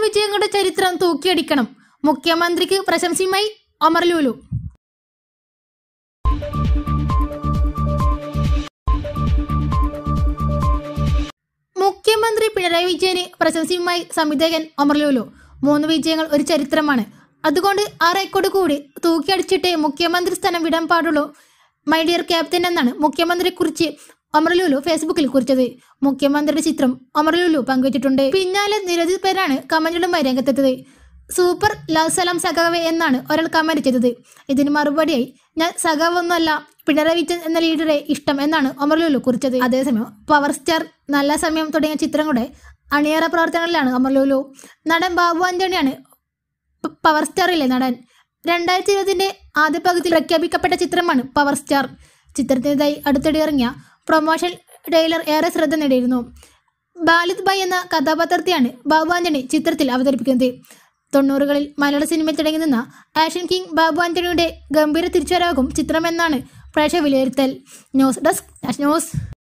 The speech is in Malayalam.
വിജയങ്ങളുടെ ചരിത്രം തൂക്കിയടിക്കണം മുഖ്യമന്ത്രിക്ക് പ്രശംസയുമായി ഒമർ ലുലു മുഖ്യമന്ത്രി പിണറായി വിജയന് പ്രശംസയുമായി സംവിധായകൻ ഒമർ ലുലു മൂന്ന് വിജയങ്ങൾ ഒരു ചരിത്രമാണ് അതുകൊണ്ട് ആ റെക്കോർഡ് കൂടി തൂക്കിയടിച്ചിട്ടേ മുഖ്യമന്ത്രി സ്ഥാനം വിടാൻ പാടുള്ളൂ മൈ ഡിയർ ക്യാപ്റ്റൻ എന്നാണ് മുഖ്യമന്ത്രിയെ കുറിച്ച് ഒമർ ലുലു ഫേസ്ബുക്കിൽ കുറിച്ചത് മുഖ്യമന്ത്രിയുടെ ചിത്രം ഒമർ ലുലു പങ്കുവച്ചിട്ടുണ്ട് പിന്നാലെ നിരവധി പേരാണ് കമന്റുകളുമായി രംഗത്തെത്തിയത് സൂപ്പർ ലവ് സലാം സഖാവെ എന്നാണ് ഒരാൾ കമന്റ് ചെയ്തത് ഇതിന് മറുപടിയായി ഞാൻ സഖാവൊന്നുമല്ല പിണറായി വിജയൻ എന്ന ലീഡറെ ഇഷ്ടം എന്നാണ് ഒമർ ലുലു കുറിച്ചത് അതേസമയം പവർ സ്റ്റാർ നല്ല സമയം തുടങ്ങിയ ചിത്രങ്ങളുടെ അണിയറ പ്രവർത്തനങ്ങളിലാണ് ഒമർ ലുലു നടൻ ബാബു ആന്റണിയാണ് പ- പവർ സ്റ്റാറിലെ നടൻ രണ്ടായിരത്തി ഇരുപതിന്റെ ആദ്യ പകുതി പ്രഖ്യാപിക്കപ്പെട്ട ചിത്രമാണ് പവർ സ്റ്റാർ ചിത്രത്തിനെതിരായി അടുത്തിടെ ഇറങ്ങിയ പ്രൊമോഷൻ ട്രെയിലർ ഏറെ ശ്രദ്ധ നേടിയിരുന്നു ബാലിദ് ബായ് എന്ന കഥാപാത്രത്തെയാണ് ബാബു ആന്റണി ചിത്രത്തിൽ അവതരിപ്പിക്കുന്നത് തൊണ്ണൂറുകളിൽ മലയാള സിനിമയിൽ തുടങ്ങി നിന്ന ആക്ഷൻ കിങ് ബാബു ആന്റണിയുടെ ഗംഭീര തിരിച്ചുവരവാകും ചിത്രമെന്നാണ് പ്രേക്ഷക വിലയിരുത്തൽ ന്യൂസ് ഡെസ്ക് ന്യൂസ്